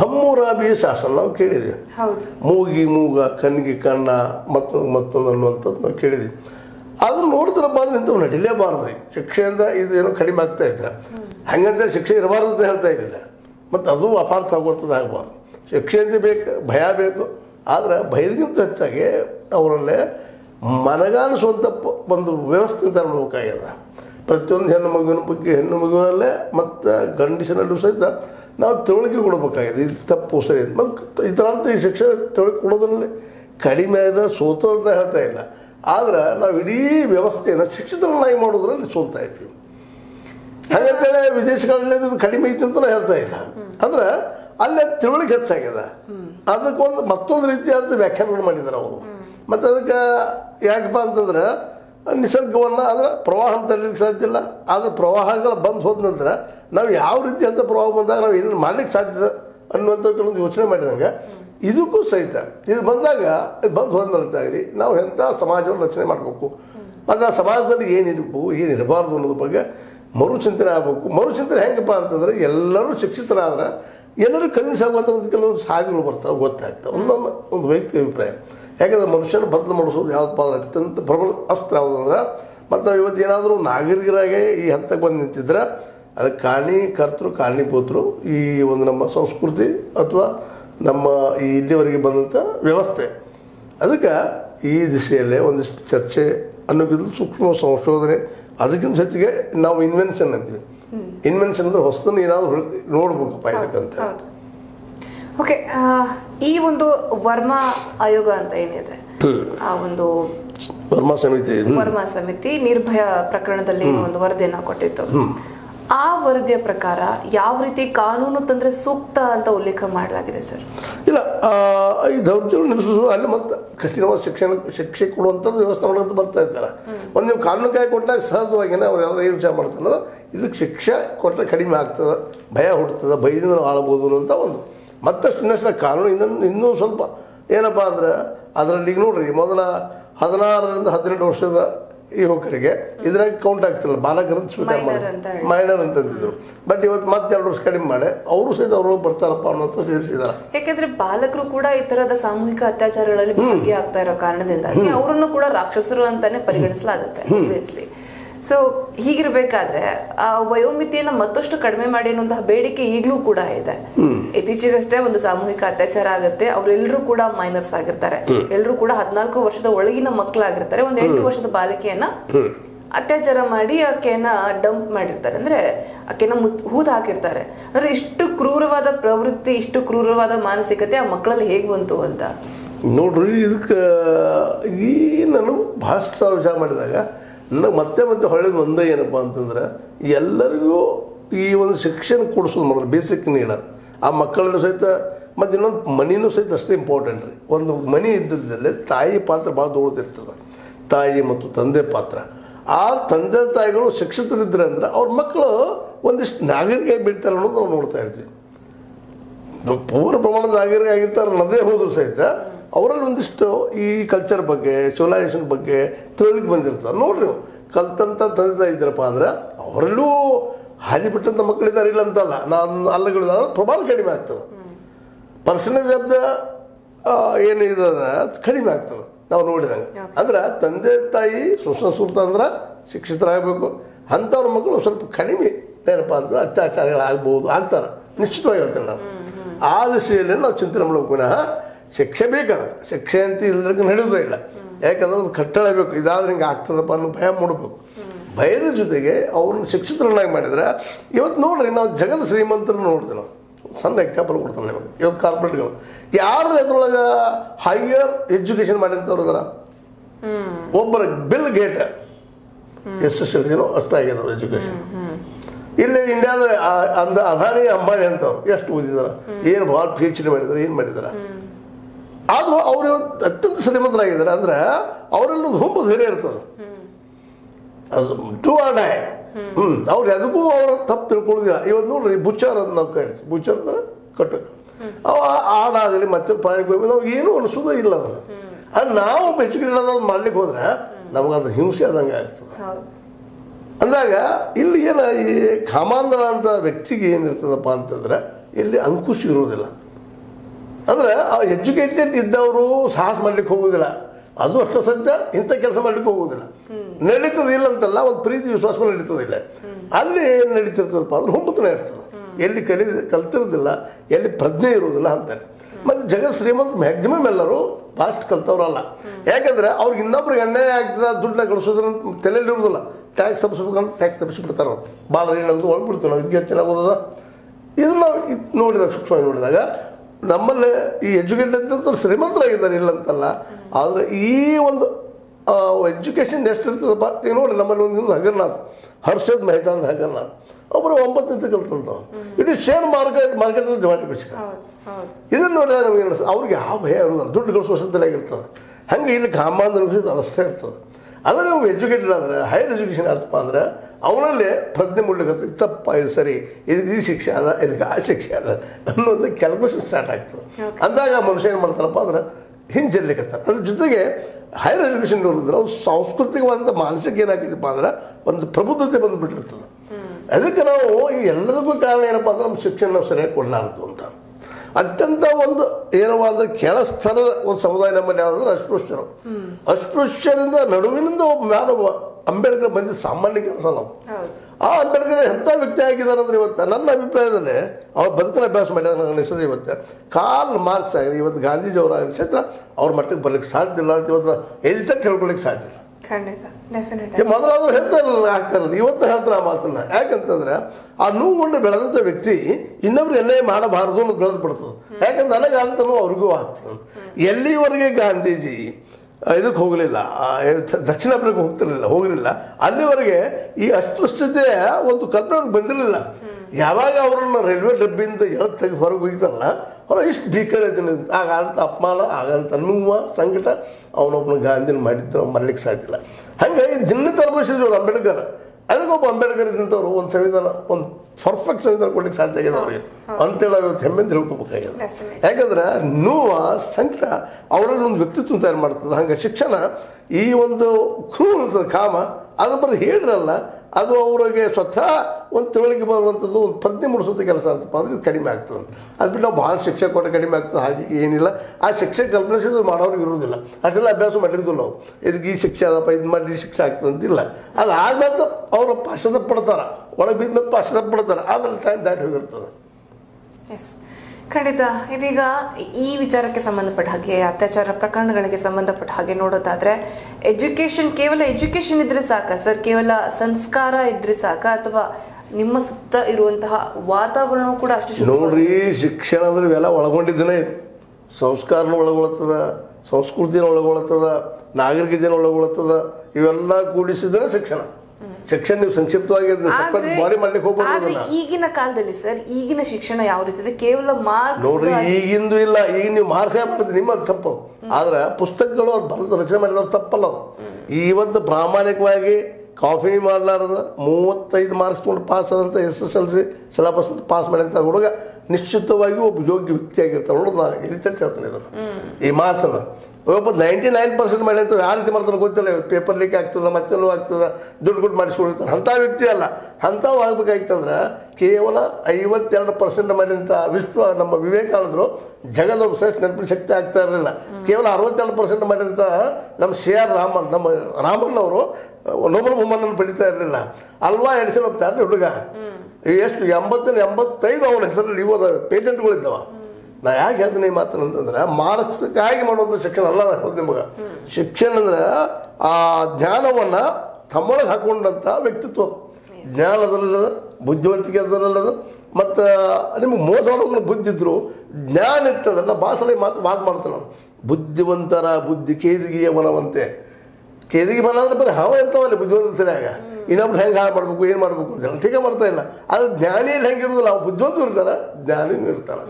ಹಮ್ಮುರಾಬಿಯ ಶಾಸನ ನಾವು ಕೇಳಿದ್ವಿ ಹೌದು ಮೂಗಿ ಮೂಗ ಕಣ್ಣಿಗೆ ಕಣ್ಣ ಮತ್ತೊಂದು ಮತ್ತೊಂದು ಅನ್ನುವಂಥದ್ದು ನಾವು ಕೇಳಿದ್ವಿ ಅದನ್ನ ನೋಡಿದ್ರಪ್ಪ ಅಂದ್ರೆ ಇಂಥವು ನಡಿಲೇಬಾರ್ದು ರೀ ಶಿಕ್ಷೆಯಿಂದ ಇದು ಏನೋ ಕಡಿಮೆ ಆಗ್ತಾ ಇದ್ರೆ ಹಂಗಂತ ಶಿಕ್ಷೆ ಇರಬಾರ್ದು ಅಂತ ಹೇಳ್ತಾ ಇರಲಿಲ್ಲ ಮತ್ತು ಅದು ಅಪಾರ್ಥ ಆಗುವಂಥದ್ದು ಆಗಬಾರ್ದು ಶಿಕ್ಷೆಯಿಂದ ಬೇಕು ಭಯ ಬೇಕು ಆದರೆ ಭಯದಕ್ಕಿಂತ ಹೆಚ್ಚಾಗಿ ಅವರಲ್ಲೇ ಮನಗಾನಿಸುವಂಥ ಪ- ಒಂದು ವ್ಯವಸ್ಥೆ ಅಂತ ಮಾಡ್ಬೇಕಾಗ್ಯದ ಪ್ರತಿಯೊಂದು ಹೆಣ್ಣು ಮಗುವಿನ ಬಗ್ಗೆ ಹೆಣ್ಣು ಮಗುವಲ್ಲೇ ಮತ್ತು ಗಂಡಸಿನಲ್ಲೂ ಸಹಿತ ನಾವು ತಿಳುವಳಿಕೆ ಕೊಡಬೇಕಾಗಿದೆ ಇದು ತಪ್ಪು ಸರಿ ಅಂತ ಮತ್ತು ಈ ಥರ ಅಂತ ಈ ಶಿಕ್ಷಣ ತಿಳುವಳಿಕೆ ಕೊಡೋದ್ರಲ್ಲಿ ಕಡಿಮೆ ಆದ ಸೋತ ಅಂತ ಹೇಳ್ತಾ ಇಲ್ಲ ಆದ್ರೆ ನಾವು ಇಡೀ ವ್ಯವಸ್ಥೆಯನ್ನು ಶಿಕ್ಷಿತರನ್ನಾಗಿ ಮಾಡೋದ್ರಲ್ಲಿ ಸೋಲ್ತಾ ಇದ್ದೀವಿ ಹಾಗಂತೇಳಿ ವಿದೇಶಗಳಲ್ಲಿ ಇದು ಕಡಿಮೆ ಐತಿ ಅಂತ ನಾನು ಹೇಳ್ತಾ ಇಲ್ಲ ಅಂದ್ರೆ ಅಲ್ಲೇ ತಿಳುವಳಿಕೆ ಹೆಚ್ಚಾಗ್ಯದ ಅದಕ್ಕೊಂದು ಮತ್ತೊಂದು ರೀತಿಯಾದ ವ್ಯಾಖ್ಯಾನಗಳು ಮಾಡಿದ್ದಾರೆ ಅವರು ಮತ್ತು ಅದಕ್ಕೆ ಯಾಕಪ್ಪ ಅಂತಂದ್ರೆ ನಿಸರ್ಗವನ್ನು ಅಂದ್ರೆ ಪ್ರವಾಹ ತಡಲಿಕ್ಕೆ ಸಾಧ್ಯ ಇಲ್ಲ ಆದರೆ ಪ್ರವಾಹಗಳು ಬಂದು ಹೋದ ನಂತರ ನಾವು ಯಾವ ರೀತಿ ಅಂತ ಪ್ರವಾಹ ಬಂದಾಗ ನಾವು ಏನೇನು ಮಾಡ್ಲಿಕ್ಕೆ ಸಾಧ್ಯ ಅನ್ನುವಂಥ ಕೆಲವೊಂದು ಯೋಚನೆ ಮಾಡಿದಂಗೆ ಇದಕ್ಕೂ ಸಹಿತ ಇದು ಬಂದಾಗ ಇದು ಬಂದು ಹೋದ್ಮೇಲೆ ನಾವು ಎಂಥ ಸಮಾಜವನ್ನು ರಚನೆ ಮಾಡಬೇಕು ಮತ್ತು ಆ ಸಮಾಜದಲ್ಲಿ ಏನಿರಬೇಕು ಏನಿರಬಾರ್ದು ಅನ್ನೋದ್ರ ಬಗ್ಗೆ ಮರುಚಿಂತನೆ ಆಗಬೇಕು ಮರುಚಿಂತನೆ ಹೆಂಗಪ್ಪ ಅಂತಂದ್ರೆ ಎಲ್ಲರೂ ಶಿಕ್ಷಿತರಾದ್ರೆ ಎಲ್ಲರೂ ಕನ್ವಿನ್ಸ್ ಆಗುವಂಥ ಒಂದು ಕೆಲವೊಂದು ಸಾಧ್ಯಗಳು ಬರ್ತಾವೆ ಗೊತ್ತಾಗ್ತವೆ ಒಂದೊಂದು ಒಂದು ವೈಯಕ್ತಿಕ ಅಭಿಪ್ರಾಯ ಯಾಕಂದ್ರೆ ಮನುಷ್ಯನ ಬದಲು ಮಾಡಿಸೋದು ಯಾವುದಪ್ಪ ಅಂದ್ರೆ ಅತ್ಯಂತ ಪ್ರಬಲ ಅಸ್ತ್ರ ಯಾವುದಂದ್ರೆ ಮತ್ತು ನಾವು ಇವತ್ತು ಏನಾದರೂ ನಾಗರಿಕರಾಗೆ ಈ ಹಂತಕ್ಕೆ ಬಂದು ನಿಂತಿದ್ರೆ ಅದಕ್ಕೆ ಕಾರಣೀಕರ್ತರು ಕಾರಣೀಭೂತರು ಈ ಒಂದು ನಮ್ಮ ಸಂಸ್ಕೃತಿ ಅಥವಾ ನಮ್ಮ ಈ ಇಲ್ಲಿವರೆಗೆ ಬಂದಂಥ ವ್ಯವಸ್ಥೆ ಅದಕ್ಕೆ ಈ ದಿಶೆಯಲ್ಲೇ ಒಂದಿಷ್ಟು ಚರ್ಚೆ ಅನ್ನೋಕ್ಕಿಂತ ಸೂಕ್ಷ್ಮ ಸಂಶೋಧನೆ ಅದಕ್ಕಿಂತ ಹೆಚ್ಚಿಗೆ ನಾವು ಇನ್ವೆನ್ಷನ್ ಅಂತೀವಿ ಇನ್ವೆನ್ಷನ್ ಅಂದ್ರೆ ಹೊಸದನ್ನು ಏನಾದರೂ ಹುಡುಕಿ ನೋಡ್ಬೇಕಪ್ಪ ಇದಕ್ಕಂತ ಹೌದು ಓಕೆ ಈ ಒಂದು ವರ್ಮಾ ಆಯೋಗ ಅಂತ ಏನಿದೆ ಆ ಒಂದು ವರ್ಮಾ ಸಮಿತಿ ಹ್ಮ್. ವರ್ಮಾ ಸಮಿತಿ ನಿರ್ಭಯ ಪ್ರಕರಣದಲ್ಲಿ ಒಂದು ವರದಿಯನ್ನ ಕೊಟ್ಟಿತ್ತು ಆ ವರದಿಯ ಪ್ರಕಾರ ಯಾವ ರೀತಿ ಕಾನೂನು ತಂದ್ರೆ ಸೂಕ್ತ ಅಂತ ಉಲ್ಲೇಖ ಮಾಡಲಾಗಿದೆ ಸರ್ ಇಲ್ಲ ಆ, ಈ ದೌರ್ಜನ್ಯ ನಿಲ್ಲಿಸು ಅಲ್ಲಿ ಮತ್ತೆ ಕಠಿಣವಾದ ಶಿಕ್ಷಣ ಶಿಕ್ಷೆ ಕೊಡುವಂಥದ್ದು ವ್ಯವಸ್ಥೆ ಮಾಡೋದು ಬರ್ತಾ ಇದ್ದಾರೆ ಒಂದು ನೀವು ಕಾನೂನು ಕಾಯಿ ಕೊಟ್ಟಾಗ ಸಹಜವಾಗಿನೇ ಅವರೆಲ್ಲ ಏನು ವಿಚಾರ ಮಾಡ್ತಾರೆ ಅಂದ್ರೆ ಇದಕ್ಕೆ ಶಿಕ್ಷೆ ಕೊಟ್ಟರೆ ಕಡಿಮೆ ಆಗ್ತದೆ ಭಯ ಹುಡ್ತದೆ ಭಯದಿಂದ ನಾವು ಆಳ್ಬೋದು ಅಂತ ಒಂದು ಮತ್ತಷ್ಟು ಇನ್ನಷ್ಟು ಕಾನೂನು ಇನ್ನೊಂದು ಇನ್ನೂ ಸ್ವಲ್ಪ ಏನಪ್ಪ ಅಂದ್ರೆ ಅದರಲ್ಲಿ ಈಗ ನೋಡ್ರಿ ಮೊದಲ ಹದಿನಾರರಿಂದ ಹದಿನೆಂಟು ವರ್ಷದ ಯುವಕರಿಗೆ ಇದ್ರಾಗ ಕೌಂಟ್ ಆಗ್ತಿಲ್ಲ ಬಾಲಕರಂತ ಸ್ವೀಕಾರ Minor ಮಾಡಿ ಅಂತ ಹೇಳಿ. ಮೈನರ್ ಅಂತಂದಿದ್ರು ಬಟ್ ಇವತ್ತು ಮತ್ತೆ ಎರಡು ವರ್ಷ ಕಡಿಮೆ ಮಾಡಿ ಅವರು ಸಹಿತ ಅವ್ರೊಳಗೆ ಬರ್ತಾರಪ್ಪ ಅನ್ನೋಂಥ ಸೇರಿಸಿದ್ದಾರೆ ಯಾಕೆಂದ್ರೆ ಬಾಲಕರು ಕೂಡ ಈ ತರದ ಸಾಮೂಹಿಕ ಅತ್ಯಾಚಾರಗಳಲ್ಲಿ ಭಾಗಿಯಾಗ್ತಾ ಇರೋ ಕಾರಣದಿಂದಾಗಿ ಅವರನ್ನು ಕೂಡ ರಾಕ್ಷಸರು ಅಂತಾನೆ ಪರಿಗಣಿಸಲಾಗುತ್ತೆ obviously. ಸೊ ಹೀಗಿರ್ಬೇಕಾದ್ರೆ ಆ ವಯೋಮಿತಿಯನ್ನ ಮತ್ತಷ್ಟು ಕಡಿಮೆ ಮಾಡಿ ಅನ್ನುವಂತಹ ಬೇಡಿಕೆ ಈಗಲೂ ಕೂಡ ಇದೆ ಇತ್ತೀಚೆಗಷ್ಟೇ ಒಂದು ಸಾಮೂಹಿಕ ಅತ್ಯಾಚಾರ ಆಗುತ್ತೆ ಅವರೆಲ್ಲರೂ ಕೂಡ ಮೈನರ್ಸ್ ಆಗಿರ್ತಾರೆ ಎಲ್ಲರೂ ಕೂಡ ಹದಿನಾಲ್ಕು ವರ್ಷದ ಒಳಗಿನ ಮಕ್ಕಳಾಗಿರ್ತಾರೆ ಒಂದು ಎಂಟು ವರ್ಷದ ಬಾಲಿಕೆಯನ್ನ ಅತ್ಯಾಚಾರ ಮಾಡಿ ಆಕೆಯನ್ನ ಡಂಪ್ ಮಾಡಿರ್ತಾರೆ ಅಂದ್ರೆ ಆಕೆನ ಮುತ್ ಹೂತ್ ಹಾಕಿರ್ತಾರೆ ಅಂದ್ರೆ ಇಷ್ಟು ಕ್ರೂರವಾದ ಪ್ರವೃತ್ತಿ ಇಷ್ಟು ಕ್ರೂರವಾದ ಮಾನಸಿಕತೆ ಆ ಮಕ್ಕಳಲ್ಲಿ ಹೇಗ್ ಬಂತು ಅಂತ ನೋಡ್ರಿ ಇದಕ್ಕೆ ಈ ನಾನು ಭಾಳಷ್ಟು ಸಾವಿರ ವಿಚಾರ ಮಾಡಿದಾಗ ನನಗೆ ಮತ್ತೆ ಮತ್ತೆ ಹೊಳೆದು ಒಂದೇ ಏನಪ್ಪ ಅಂತಂದ್ರೆ ಎಲ್ಲರಿಗೂ ಈ ಒಂದು ಶಿಕ್ಷಣ ಕೊಡಿಸೋದು ಮೊದಲು ಬೇಸಿಕ್ ನೀಡ ಆ ಮಕ್ಕಳನ್ನು ಸಹಿತ ಮತ್ತು ಇನ್ನೊಂದು ಮನಿನೂ ಸಹಿತ ಅಷ್ಟೇ ಇಂಪಾರ್ಟೆಂಟ್ ರೀ ಒಂದು ಮನಿ ಇದ್ದದ್ದಲ್ಲಿ ತಾಯಿ ಪಾತ್ರ ಭಾಳ ದೊಡ್ಡದಿರ್ತದೆ ತಾಯಿ ಮತ್ತು ತಂದೆ ಪಾತ್ರ ಆ ತಂದೆ ತಾಯಿಗಳು ಶಿಕ್ಷಿತರಿದ್ರೆ ಅಂದ್ರೆ ಅವ್ರ ಮಕ್ಕಳು ಒಂದಿಷ್ಟು ನಾಗರಿಕ ಬೀಳ್ತಾರೆ ಅನ್ನೋದು ನಾವು ನೋಡ್ತಾ ಇರ್ತೀವಿ ಪೂರ್ಣ ಪ್ರಮಾಣದ ನಾಗರಿಕ ಆಗಿರ್ತಾರೆ ಅನ್ನೋದೇ ಹೋದ್ರು ಸಹಿತ ಅವರಲ್ಲಿ ಒಂದಿಷ್ಟು ಈ ಕಲ್ಚರ್ ಬಗ್ಗೆ ಸಿವಿಲೈಸೇಷನ್ ಬಗ್ಗೆ ತಿಳುವಳಿಕೆ ಬಂದಿರ್ತಾರೆ ನೋಡ್ರಿ ನೀವು ಕಲ್ತಂತ ತಂದೆ ತಾಯಿ ಇದ್ದಾರಪ್ಪ ಅಂದ್ರೆ ಅವರಲ್ಲೂ ಹಾದಿ ಬಿಟ್ಟಂಥ ಮಕ್ಕಳಿದ್ದಾರೆ ಇಲ್ಲ ಅಂತಲ್ಲ ನಾನು ಅಲ್ಲಗಳಿದ ಪ್ರಮಾಣ ಕಡಿಮೆ ಆಗ್ತದೆ ಪರ್ಸನೇಜ್ ಆಫ್ ದ ಏನು ಇದ ಕಡಿಮೆ ಆಗ್ತದೆ ನಾವು ನೋಡಿದಂಗೆ ಅಂದ್ರೆ ತಂದೆ ತಾಯಿ ಸುಸಂಸ್ಕೃತ ಅಂದ್ರೆ ಶಿಕ್ಷಿತರಾಗಬೇಕು ಅಂಥವ್ರ ಮಕ್ಕಳು ಸ್ವಲ್ಪ ಕಡಿಮೆ ಏನಪ್ಪ ಅಂದ್ರೆ ಅತ್ಯಾಚಾರಗಳಾಗ್ಬೋದು ಆಗ್ತಾರೆ ನಿಶ್ಚಿತವಾಗಿ ಹೇಳ್ತೇನೆ ನಾವು ಆ ದಿಶೆಯಲ್ಲಿ ನಾವು ಚಿಂತನೆ ಮಾಡಬೇಕು ವಿನಃ ಶಿಕ್ಷೆ ಬೇಕದ ಶಿಕ್ಷೆ ಅಂತ ಇಲ್ಲದಕ್ಕೆ ನಡೆಯೋದೇ ಇಲ್ಲ ಯಾಕಂದ್ರೆ ಒಂದು ಕಟ್ಟಡ ಬೇಕು ಇದಾದ್ರೆ ಹಿಂಗೆ ಆಗ್ತದಪ್ಪ ಅನ್ನೋ ಭಯ ಮೂಡಬೇಕು ಭಯದ ಜೊತೆಗೆ ಅವ್ರನ್ನ ಶಿಕ್ಷಿತರನ್ನಾಗಿ ಮಾಡಿದ್ರೆ ಇವತ್ತು ನೋಡ್ರಿ ನಾವು ಜಗದ ಶ್ರೀಮಂತರನ್ನ ನೋಡ್ತೀವಿ ನಾವು ಸಣ್ಣ ಎಕ್ಸಾಂಪಲ್ ಕೊಡ್ತಾನೆ ನಿಮಗೆ ಇವತ್ತು ಕಾರ್ಪೊರೇಟ್ಗಳು ಯಾರು ಅದ್ರೊಳಗೆ ಹೈಯರ್ ಎಜುಕೇಷನ್ ಮಾಡಿದಂಥವ್ರು ಅದಾರ ಒಬ್ಬರ Bill Gate S S L ಸಿನೋ ಅಷ್ಟಾಗ್ಯದ ಅವ್ರ ಎಜುಕೇಷನ್ ಇಲ್ಲಿ ಇಂಡಿಯಾದ ಆ- ಅಂದ ಅದಾನಿ ಅಂಬಾನಿ ಅಂತವ್ರು ಎಷ್ಟು ಓದಿದಾರ ಏನು ಭಾಳ ಪಿ ಎಚ್ ಡಿ ಮಾಡಿದಾರೆ ಏನು ಮಾಡಿದಾರೆ ಆದರೂ ಅವರು ಇವತ್ತು ಅತ್ಯಂತ ಶ್ರೀಮಂತರಾಗಿದ್ದಾರೆ ಅಂದ್ರೆ ಅವರಲ್ಲಿ ಒಂದು ಹುಂಬು ಧೈರ್ಯ ಇರ್ತದೆ ಅದು ಟು ಆರ್ ಡೈ ಹ್ಞೂ ಅವ್ರು ಅದಕ್ಕೂ ಅವ್ರ ತಪ್ಪು ತಿಳ್ಕೊಳ್ಳೋದಿಲ್ಲ ಇವತ್ತು ನೋಡ್ರಿ ಬುಚ್ಚರ್ ಅಂತ ನಾವು ಕರಿತೀವಿ ಬುಚ್ಚರ್ ಅಂದ್ರೆ ಕಟ್ಟಕ ಅವ ಆಡಾಗಲಿ ಮತ್ತೆ ಪ್ರಾಣಿಗಳು ನಾವು ಏನೂ ಅನಿಸೋದೇ ಇಲ್ಲ ಅದನ್ನು ಅದು ನಾವು ಬೆಚ್ಚಗಿಡೋದನ್ನು ಮಾಡ್ಲಿಕ್ಕೆ ಹೋದ್ರೆ ನಮಗೆ ಅದು ಹಿಂಸೆ ಆದಂಗೆ ಆಗ್ತದೆ ಹೌದು ಅಂದಾಗ ಇಲ್ಲಿ ಏನು ಈ ಕಾಮಾಂಧನ ಅಂತ ವ್ಯಕ್ತಿಗೆ ಏನಿರ್ತದಪ್ಪ ಅಂತಂದ್ರೆ ಇಲ್ಲಿ ಅಂಕುಶ ಇರೋದಿಲ್ಲ ಅಂದ್ರೆ ಆ ಎಜುಕೇಟೆಡ್ ಇದ್ದವರು ಸಾಹಸ ಮಾಡ್ಲಿಕ್ಕೆ ಹೋಗೋದಿಲ್ಲ ಅದು ಅಷ್ಟು ಸತ್ಯ ಇಂಥ ಕೆಲಸ ಮಾಡ್ಲಿಕ್ಕೆ ಹೋಗೋದಿಲ್ಲ ನಡೀತದೆ ಇಲ್ಲ ಅಂತಲ್ಲ ಒಂದು ಪ್ರೀತಿ ವಿಶ್ವಾಸ ಮೇಲೆ ನಡೀತದೆ ಇಲ್ಲ ಅಲ್ಲಿ ಏನು ನಡೀತಿರ್ತದಪ್ಪ ಅಂದ್ರೆ ಹುಮ್ಮತನ ಇರ್ತದೆ ಎಲ್ಲಿ ಕಲಿ ಕಲ್ತಿರೋದಿಲ್ಲ ಎಲ್ಲಿ ಪ್ರಜ್ಞೆ ಇರೋದಿಲ್ಲ ಅಂತಾರೆ ಮತ್ತು ಜಗತ್ ಶ್ರೀಮಂತ ಮ್ಯಾಕ್ಸಿಮಮ್ ಎಲ್ಲರೂ ಫಾಸ್ಟ್ ಕಲ್ತವ್ರಲ್ಲ ಯಾಕಂದ್ರೆ ಅವ್ರಿಗೆ ಇನ್ನೊಬ್ರಿಗೆ ಅನ್ಯಾಯ ಆಗ್ತದೆ ದುಡ್ಡನ್ನ ಗಳಿಸೋದ್ರ ತಲೆಯಲ್ಲಿ ಇರೋದಿಲ್ಲ ಟ್ಯಾಕ್ಸ್ ತಪ್ಪಿಸ್ಬೇಕಂತ ಟ್ಯಾಕ್ಸ್ ತಪ್ಪಿಸ್ಬಿಡ್ತಾರೆ ಅವ್ರು ಭಾಳ ಏನಾಗೋದು ಒಳಗ್ಬಿಡ್ತೀವಿ ನಾವು ಇದಕ್ಕೆ ಹೆಚ್ಚಿನ ಆಗೋದ ಇದನ್ನ ಇದ್ ನೋಡಿದಾಗ ಸೂಕ್ಷ್ಮವಾಗಿ ನೋಡಿದಾಗ ನಮ್ಮಲ್ಲಿ ಈ ಎಜುಕೇಟೆಡ್ ಅಂತ ಶ್ರೀಮಂತರಾಗಿದ್ದಾರೆ ಇಲ್ಲ ಅಂತಲ್ಲ ಆದರೆ ಈ ಒಂದು ಎಜುಕೇಷನ್ ಎಷ್ಟು ಇರ್ತದಪ್ಪ ಈಗ ನೋಡಿ ನಮ್ಮಲ್ಲಿ ಒಂದು ಹಗರ್ನಾಥ್ ಹರ್ಷದ್ ಮೆಹ್ತಾ ಅಂತ ಹಗರ್ನಾಥ್ ಒಬ್ಬರು ಒಂಬತ್ತನೇ ಕಲ್ತಂತ ಇಡೀ ಶೇರ್ ಮಾರ್ಕೆಟ್ ಮಾರ್ಕೆಟ್ ಜವಾನಿ ಬೆಚ್ಚ ಹೌದು ಹೌದು ಇದನ್ನು ನೋಡಿದಾಗ ನಮಗೆ ಅನಿಸ್ತದೆ ಅವ್ರಿಗೆ ಯಾವ ಭಯ ಇರೋದಿಲ್ಲ ದುಡ್ಡು ಗಳಿಸುವ ಆಗಿರ್ತದೆ ಹಂಗೆ ಇಲ್ಲಿ ಕಾಮಾಂಧ ಅನಿಸಿದ್ದು ಅದಷ್ಟೇ ಇರ್ತದೆ ಅದೇ ನಾವು ಎಜುಕೇಟೆಡ್ ಆದರೆ ಹೈಯರ್ ಎಜುಕೇಷನ್ ಆಯ್ತಪ್ಪ ಅಂದ್ರೆ ಅವನಲ್ಲಿ ಪ್ರಜ್ಞೆ ಮೂಡ್ಲಿಕ್ಕೆ ತಪ್ಪ ಇದು ಸರಿ ಇದಕ್ಕೆ ಈ ಶಿಕ್ಷೆ ಅದ ಇದಕ್ಕೆ ಆ ಶಿಕ್ಷೆ ಅದ ಅನ್ನೋದು ಕ್ಯಾಲ್ಕುಲೇಷನ್ ಸ್ಟಾರ್ಟ್ ಆಗ್ತದೆ ಅಂದಾಗ ಮನುಷ್ಯ ಏನು ಮಾಡ್ತಾನಪ್ಪ ಅಂದ್ರೆ ಹಿಂಜರಿಲಿಕ್ಕತ್ತಾನೆ ಅದ್ರ ಜೊತೆಗೆ ಹೈಯರ್ ಎಜುಕೇಷನ್ ಇರೋದ್ರೆ ಅವ್ರು ಸಾಂಸ್ಕೃತಿಕವಾದಂಥ ಮಾನಸಿಕ ಏನಾಗಿದೆಪ್ಪ ಅಂದ್ರೆ ಒಂದು ಪ್ರಬುದ್ಧತೆ ಬಂದುಬಿಟ್ಟಿರ್ತದೆ ಅದಕ್ಕೆ ನಾವು ಈ ಎಲ್ಲದಕ್ಕೂ ಕಾರಣ ಏನಪ್ಪ ಅಂದ್ರೆ ನಮ್ಮ ಶಿಕ್ಷಣ ನಾವು ಸರಿಯಾಗಿ ಕೊಡಲಾರದು ಅಂತ ಅತ್ಯಂತ ಒಂದು ಏನವ ಅಂದ್ರೆ ಕೆಳ ಸ್ತರದ ಒಂದು ಸಮುದಾಯ ನಮ್ಮಲ್ಲಿ ಯಾವುದಂದ್ರೆ ಅಸ್ಪೃಶ್ಯರು ಅಸ್ಪೃಶ್ಯರಿಂದ ನಡುವಿನಿಂದ ಒಬ್ಬ ಮ್ಯಾಲ ಒಬ್ಬ ಅಂಬೇಡ್ಕರ್ ಬಂದಿದ್ದ ಸಾಮಾನ್ಯ ಕೆಲಸ ನಾವು ಹೌದು ಆ ಅಂಬೇಡ್ಕರ್ ಎಂಥ ವ್ಯಕ್ತಿ ಆಗಿದ್ದಾರೆ ಅಂದ್ರೆ ಇವತ್ತು ನನ್ನ ಅಭಿಪ್ರಾಯದಲ್ಲಿ ಅವ್ರ ಬದುಕಿನ ಅಭ್ಯಾಸ ಮಾಡಿದ ನನಗೆ ಅನಿಸೋದು ಇವತ್ತು ಕಾರ್ಲ್ ಮಾರ್ಕ್ಸ್ ಆಗಲಿ ಇವತ್ತು ಗಾಂಧೀಜಿಯವರಾಗಲಿ ಸಹಿತ ಅವ್ರ ಮಟ್ಟಕ್ಕೆ ಬರ್ಲಿಕ್ಕೆ ಸಾಧ್ಯ ಇಲ್ಲ ಅಂತ ಇವತ್ತು ಎಜಿಟೆಕ್ಟ್ ಹೇಳ್ಕೊಳಿಕ್ಕೆ ಸಾಧ್ಯ ಇಲ್ಲ ಖಂಡಿತ ಡೆಫಿನೆಟ್ ಈ ಮೊದಲಾದ್ರೂ ಹೇಳ್ತಾರಲ್ಲ ಆಗ್ತಾರಲ್ಲ ಇವತ್ತು ಹೇಳ್ತಾರೆ ಆ ಮಾತನ್ನ ಯಾಕಂತಂದ್ರೆ ಆ ನೋವುಗೊಂಡು ಬೆಳೆದಂಥ ವ್ಯಕ್ತಿ ಇನ್ನೊಬ್ರು ಅನ್ಯಾಯ ಮಾಡಬಾರದು ಅನ್ನೋದು ಬೆಳೆದು ಬಿಡ್ತದೆ ಯಾಕಂದ್ರೆ ನನಗೆ ಅಂತ ನೋವು ಅವ್ರಿಗೂ ಆಗ್ತದೆ ಎಲ್ಲಿವರೆಗೆ ಗಾಂಧೀಜಿ ಆ, ಇದಕ್ಕೆ ಹೋಗಲಿಲ್ಲ ಆ, ದ- ದಕ್ಷಿಣ ಆಫ್ರಿಕ ಹೋಗ್ತಿರ್ಲಿಲ್ಲ ಹೋಗಲಿಲ್ಲ ಅಲ್ಲಿವರೆಗೆ ಈ ಅಸ್ಪೃಶ್ಯತೆಯ ಒಂದು ಕಲ್ಪನೆ ಅವ್ರಿಗೆ ಬಂದಿರಲಿಲ್ಲ ಯಾವಾಗ ಅವರನ್ನು ರೈಲ್ವೆ ಡಬ್ಬಿಯಿಂದ ಎಳೆದು ತೆಗೆದು ಹೊರಗೆ ಹೋಗಿದ್ದಾರಲ್ಲ ಅವ್ರು ಇಷ್ಟು ಭೀಕರ ಇದ್ದಾನೆ ಆಗಂತ ಅಪಮಾನ ಆಗಂತ ನೋವು ಸಂಕಟ ಅವನೊಬ್ಬನ ಗಾಂಧಿನ ಮಾಡಿದ್ದು ನಾವು ಮರಲಿಕ್ಕೆ ಸಾಧ್ಯ ಇಲ್ಲ ಹಂಗಾಗಿ ದಿನನಿತ್ಯ ಅನುಭವಿಸಿದ್ರು ಅಂಬೇಡ್ಕರ್ ಅದಕ್ಕೆ ಒಬ್ಬ ಅಂಬೇಡ್ಕರ್ ಇದ್ದಂಥವ್ರು ಒಂದು ಸಂವಿಧಾನ ಒಂದು ಪರ್ಫೆಕ್ಟ್ ಸಂವಿಧಾನ ಕೊಡ್ಲಿಕ್ಕೆ ಸಾಧ್ಯ ಆಗಿದೆ ಅವ್ರಿಗೆ ಅಂತೇಳಿ ನಾವು ಇವತ್ತು ಹೆಮ್ಮೆ ತಿಳ್ಕೊಬೇಕಾಗಿದೆ Definitely. ಯಾಕಂದ್ರೆ ನೋವ ಸಂಕಟ ಅವರಲ್ಲಿ ಒಂದು ವ್ಯಕ್ತಿತ್ವ ತಯಾರು ಮಾಡ್ತದೆ ಹಂಗೆ ಶಿಕ್ಷಣ ಈ ಒಂದು ಕ್ರೂರ ಇರ್ತದೆ ಕಾಮ ಅದು ಬರೀ ಹೇಳ್ರಲ್ಲ ಅದು ಅವರಿಗೆ ಸ್ವತಃ ಒಂದು ತಿಳುವಳಿಕೆ ಬರುವಂಥದ್ದು ಒಂದು ಪ್ರಜ್ಞೆ ಮೂಡಿಸುವಂಥ ಕೆಲಸ ಆಗುತ್ತಪ್ಪ ಅಂದ್ರೆ ಇದು ಕಡಿಮೆ ಆಗ್ತದೆ ಅದು ಬಿಟ್ಟು ನಾವು ಭಾಳ ಶಿಕ್ಷೆ ಕೊಟ್ಟರೆ ಕಡಿಮೆ ಆಗ್ತದೆ ಹಾಗೆ ಏನಿಲ್ಲ ಆ ಶಿಕ್ಷೆ ಕಲ್ಪನಿಸಿದ್ರೆ ಮಾಡೋರಿಗೆ ಇರೋದಿಲ್ಲ ಅಷ್ಟೆಲ್ಲ ಅಭ್ಯಾಸ ಮಾಡಿರೋದಿಲ್ಲ ನಾವು ಇದಕ್ಕೆ ಈ ಶಿಕ್ಷೆ ಅದಪ್ಪ ಇದು ಮಾಡಿ ಈ ಶಿಕ್ಷೆ ಆಗ್ತದೆ ಅಂತಿಲ್ಲ ಅದು ಆದ್ಮೇಲೆ ಅವರು ಪಾಶ್ಚಾತ್ಯ ಪಡ್ತಾರೆ ಒಳಗೆ ಬಿದ್ದ ಪಾಶ್ಚಾತ್ಯ ಪಡ್ತಾರೆ ಆಮೇಲೆ ಟೈಮ್ ದಾಟಿ ಹೋಗಿರ್ತದೆ ಎಸ್ ಖಂಡಿತ ಇದೀಗ ಈ ವಿಚಾರಕ್ಕೆ ಸಂಬಂಧಪಟ್ಟ ಹಾಗೆ ಅತ್ಯಾಚಾರ ಪ್ರಕರಣಗಳಿಗೆ ಸಂಬಂಧಪಟ್ಟ ಹಾಗೆ ನೋಡೋದಾದ್ರೆ ಎಜುಕೇಶನ್ ಕೇವಲ ಎಜುಕೇಶನ್ ಇದ್ರೆ ಸಾಕ ಸರ್ ಕೇವಲ ಸಂಸ್ಕಾರ ಇದ್ರೆ ಸಾಕ ಅಥವಾ ನಿಮ್ಮ ಸುತ್ತ ಇರುವಂತಹ ವಾತಾವರಣವು ಕೂಡ ಅಷ್ಟು ಶುದ್ಧ ನೋಡ್ರಿ ಶಿಕ್ಷಣ ಅಂದ್ರೆ ಇವೆಲ್ಲ ಒಳಗೊಂಡಿದ್ದೇನೆ ಸಂಸ್ಕಾರನ ಒಳಗೊಳ್ತದ ಸಂಸ್ಕೃತಿನ ಒಳಗೊಳ್ತದ ನಾಗರಿಕತೆನ ಒಳಗೊಳ್ತದ ಇವೆಲ್ಲ ಕೂಡಿಸಿದ್ರೆ ಶಿಕ್ಷಣ ಶಿಕ್ಷಣ ನೀವು ಸಂಕ್ಷಿಪ್ತವಾಗಿ ಸಪ್ರೇಟ್ ಆದ್ರೆ ಬಾಡಿ ಮಾಡ್ಲಿಕ್ಕೆ ಆದ್ರೆ ಹೋಗ್ಬಾರ್ದು ಈಗಿನ ಕಾಲದಲ್ಲಿ ಸರ್ ಈಗಿನ ಶಿಕ್ಷಣ ಯಾವ ರೀತಿ ಇದೆ ಕೇವಲ ಮಾರ್ಕ್ಸ್ ನೋಡ್ರಿ ಈಗಿಂದು ಇಲ್ಲ ಈಗ ನೀವು ಮಾರ್ಕ್ ಮಾಡ್ತೀವಿ ನಿಮ್ಮದು ತಪ್ಪು ಆದ್ರೆ ಪುಸ್ತಕಗಳು ಅವ್ರು ಬರೆದು ರಚನೆ ಮಾಡಿದವ್ರು ತಪ್ಪಲ್ಲ ಅದು ಇವತ್ತು ಪ್ರಾಮಾಣಿಕವಾಗಿ ಕಾಫಿ ಮಾಡಲಾರ್ದ ಮೂವತ್ತೈದು ಮಾರ್ಕ್ಸ್ ತೊಗೊಂಡು ಪಾಸ್ ಆದಂಥ S S L C syllabus pass ಮಾಡಿದಂಥ ಹುಡುಗ ನಿಶ್ಚಿತವಾಗಿ ಒಬ್ಬ ಯೋಗ್ಯ ವ್ಯಕ್ತಿ ಆಗಿರ್ತಾನೆ ನೋಡೋದು ನಾನು ಇಲ್ಲಿ ತಟ್ಟು ಹೇಳ್ತಾನೆ ಇದನ್ನು ಈ ಮಾತನ್ನು ಒಬ್ಬ ನೈಂಟಿ ನೈನ್ ಪರ್ಸೆಂಟ್ ಮಾಡಿ ಅಂತ ಯಾವ ರೀತಿ ಮಾಡ್ತಾನೆ ಗೊತ್ತಿಲ್ಲ ಪೇಪರ್ ಲೀಕ್ ಆಗ್ತದ ಮತ್ತೇನೋ ಆಗ್ತದ ದುಡ್ಡು ಗುಡ್ ಮಾಡಿಸ್ಕೊಂಡಿರ್ತಾನೆ ಅಂಥ ವ್ಯಕ್ತಿ ಅಲ್ಲ ಅಂಥವು ಆಗ್ಬೇಕಾಗಿತ್ತಂದ್ರೆ ಕೇವಲ ಐವತ್ತೆರಡು ಪರ್ಸೆಂಟ್ ಮಾಡಿದಂಥ ವಿಶ್ವ ನಮ್ಮ ವಿವೇಕಾನಂದರು ಜಗದ ಶ್ರೇಷ್ಠ ನೆನಪಿನ ಶಕ್ತಿ ಆಗ್ತಾ ಇರಲಿಲ್ಲ ಕೇವಲ ಅರವತ್ತೆರಡು ಪರ್ಸೆಂಟ್ ಮಾಡಿದಂಥ ನಮ್ಮ ಸಿ ಆರ್ ರಾಮನ್ ನಮ್ಮ ರಾಮನ್ ಅವರು ನೊಬೆಲ್ ಬಹುಮಾನ ಪಡಿತಾ ಇರಲಿಲ್ಲ ಅಲ್ವಾ ಎಡಿಸನ್ ಹೋಗ್ತಾರೆ ಹುಡುಗ ಎಷ್ಟು ಎಂಬತ್ತನೇ ಎಂಬತ್ತೈದು ಅವನ ಹೆಸರಲ್ಲಿ ಇವತ್ತು ಪೇಟೆಂಟ್ಗಳಿದ್ದಾವ ನಾ ಯಾಕೆ ಹೇಳ್ತೀನಿ ಈ ಮಾತನ್ನ ಅಂತಂದ್ರೆ ಮಾರ್ಕ್ಸ್ಗಾಗಿ ಮಾಡುವಂಥ ಶಿಕ್ಷಣ ಅಲ್ಲ ನಾ ಹೇಳ್ತೀನಿ ನಿಮಗೆ ಶಿಕ್ಷಣ ಅಂದ್ರೆ ಆ ಜ್ಞಾನವನ್ನು ತಮ್ಮೊಳಗೆ ಹಾಕೊಂಡಂಥ ವ್ಯಕ್ತಿತ್ವ ಜ್ಞಾನ ಅದರಲ್ಲದ ಬುದ್ಧಿವಂತಿಕೆ ಅದರಲ್ಲದ ಮತ್ತು ನಿಮಗೆ ಮೋಸ ಮಾಡೋಕೆ ಬುದ್ಧಿ ಇದ್ರು ಜ್ಞಾನ ಇತ್ತಂದ್ರೆ ನಾ ಭಾಷೆ ಮಾತು ಮಾತು ಮಾಡ್ತಾನೆ ನಾನು ಬುದ್ಧಿವಂತರ ಬುದ್ಧಿ ಕೇದಿಗೆಯ ಮನವಂತೆ ಕೇದಿಗೆ ಮನ ಅಂದ್ರೆ ಬರೀ ಹಾವ ಇರ್ತಾವಲ್ಲ ಬುದ್ಧಿವಂತ ಸರಿಯಾಗ ಇನ್ನೊಬ್ರು ಹೆಂಗೆ ಹಾಳು ಮಾಡ್ಬೇಕು ಏನು ಮಾಡ್ಬೇಕು ಅಂತ ಟೀಕೆ ಮಾಡ್ತಾ ಇಲ್ಲ ಆದ್ರೆ ಜ್ಞಾನಿಯಲ್ಲಿ ಹೆಂಗೆ ಇರೋದಿಲ್ಲ ಅವ್ನು ಬುದ್ಧಿವಂತ ಇರ್ತಾನೆ ಜ್ಞಾನಿನೂ ಇರ್ತಾನೆ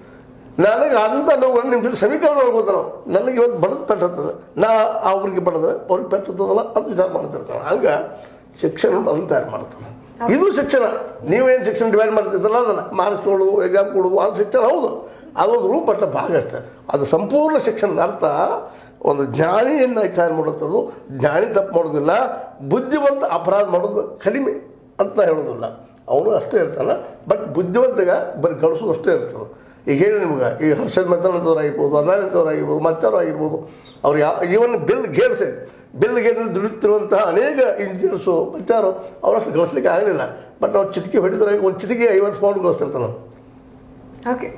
ನನಗೆ ಅಂತ ನಾವು ನಿಮ್ಮ ಜೊತೆ ಸಮೀಕರಣ ನೋಡ್ಬೋದು ನಾವು ನನಗೆ ಇವತ್ತು ಬಡದು ಪೆಟ್ಟತ್ತದ ನಾ ಅವ್ರಿಗೆ ಬಡದ್ರೆ ಅವ್ರಿಗೆ ಪೆಟ್ಟತ್ತದಲ್ಲ ಅಂತ ವಿಚಾರ ಮಾಡ್ತಿರ್ತಾನೆ ಹಂಗೆ ಶಿಕ್ಷಣ ಅದನ್ನು ತಯಾರು ಮಾಡ್ತದೆ ಇದು ಶಿಕ್ಷಣ ನೀವೇನು ಶಿಕ್ಷಣ ಡಿವೈಡ್ ಮಾಡ್ತಿದ್ದಲ್ಲ ಅದಲ್ಲ ಮಾರ್ಕ್ಸ್ ಕೊಡೋದು ಎಕ್ಸಾಮ್ ಕೊಡೋದು ಅದು ಶಿಕ್ಷಣ ಹೌದು ಅದೊಂದು ರೂಪಟ್ಟ ಭಾಗ ಅಷ್ಟೇ ಅದು ಸಂಪೂರ್ಣ ಶಿಕ್ಷಣದ ಅರ್ಥ ಒಂದು ಜ್ಞಾನಿಯನ್ನು ತಯಾರು ಮಾಡುವಂಥದ್ದು ಜ್ಞಾನಿ ತಪ್ಪು ಮಾಡೋದಿಲ್ಲ ಬುದ್ಧಿವಂತ ಅಪರಾಧ ಮಾಡೋದು ಕಡಿಮೆ ಅಂತ ಹೇಳೋದಿಲ್ಲ ಅವನು ಅಷ್ಟೇ ಇರ್ತಾನೆ ಬಟ್ ಬುದ್ಧಿವಂತಗ ಬರೀ ಗಳಿಸೋದು ಅಷ್ಟೇ ಇರ್ತದೆ ಈಗ ಹೇಳಿ ನಿಮ್ಗೆ ಈ ಹರ್ಷದ್ ಮೆಹ್ತಾನ್ ಅಂತವ್ರು ಆಗಿರ್ಬೋದು ಅದಾನಿ ಅಂತವ್ರು ಆಗಿರ್ಬೋದು ಮತ್ತಾರು ಆಗಿರ್ಬೋದು ಅವ್ರು ಯಾವ ಇವನ್ ಬಿಲ್ ಗೇಟ್ಸ್ ಬಿಲ್ ಗೇಟ್ನಲ್ಲಿ ದುಡಿಯುತ್ತಿರುವಂತಹ ಅನೇಕ ಇಂಜಿನಿಯರ್ಸು ಮತ್ತಾರು ಅವರಷ್ಟು ಗಳಿಸ್ಲಿಕ್ಕೆ ಆಗಲಿಲ್ಲ ಬಟ್ ನಾವು ಚಿಟಿಕೆ ಹೊಡಿದ್ರೆ ಒಂದು ಚಿಟಿಕೆ ಐವತ್ತು ಪೌಂಡ್ ಗಳಿಸ್ತಿರ್ತಾನೆ ಅವ್ನು. ಓಕೆ